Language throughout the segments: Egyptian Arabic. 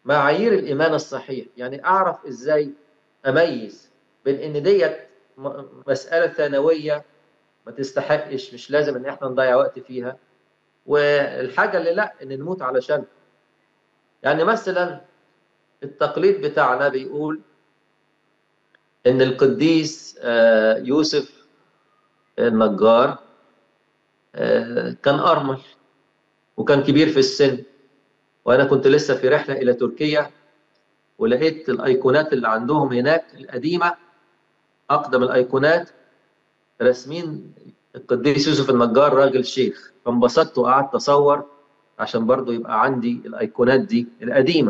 معايير الايمان الصحيح يعني اعرف ازاي اميز بين ان ديت م- مساله ثانويه ما تستحقش مش لازم ان احنا نضيع وقت فيها والحاجه اللي لا ان نموت علشان يعني مثلا التقليد بتاعنا بيقول ان القديس آه، يوسف النجار آه، كان ارمل وكان كبير في السن وانا كنت لسه في رحله الى تركيا ولقيت الايقونات اللي عندهم هناك القديمه اقدم الايقونات راسمين القديس يوسف النجار راجل شيخ فانبسطت وقعدت اصور عشان برضو يبقى عندي الايقونات دي القديمه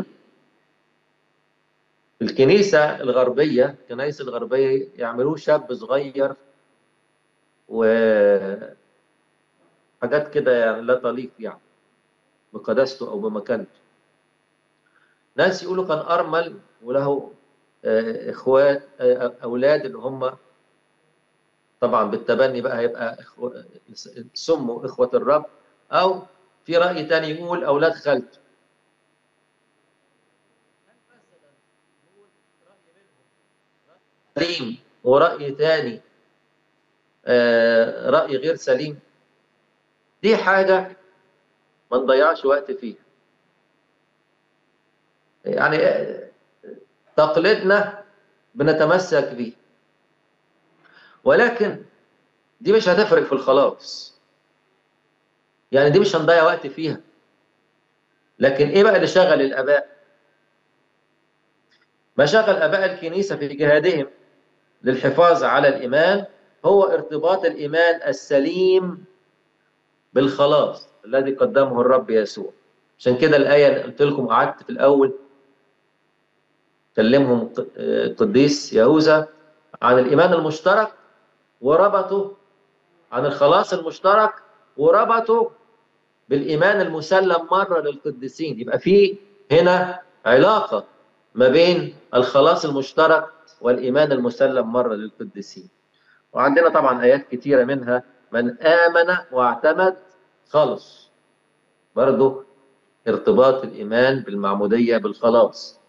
الكنيسه الغربيه الكنائس الغربيه يعملوه شاب صغير و حاجات كده يعني لا تليق يعني بقداسته او بمكانته ناس يقولوا كان ارمل وله آه، اخوات آه، اولاد اللي هم طبعا بالتبني بقى هيبقى إخو... سموا اخوه الرب او في راي تاني يقول اولاد خالته سليم ورأي تاني آه، رأي غير سليم دي حاجة ما نضيعش وقت فيها يعني آه، تقليدنا بنتمسك بيه ولكن دي مش هتفرق في الخلاص يعني دي مش هنضيع وقت فيها لكن ايه بقى اللي شغل الاباء ما شغل اباء الكنيسه في جهادهم للحفاظ على الايمان هو ارتباط الايمان السليم بالخلاص الذي قدمه الرب يسوع عشان كده الايه اللي قلت لكم قعدت في الاول كلمهم ق- آه، قديس يهوذا عن الايمان المشترك وربطه عن الخلاص المشترك وربطه بالايمان المسلم مره للقديسين يبقى في هنا علاقه ما بين الخلاص المشترك والايمان المسلم مره للقديسين وعندنا طبعا ايات كتيره منها من امن واعتمد خلص برضه ارتباط الايمان بالمعموديه بالخلاص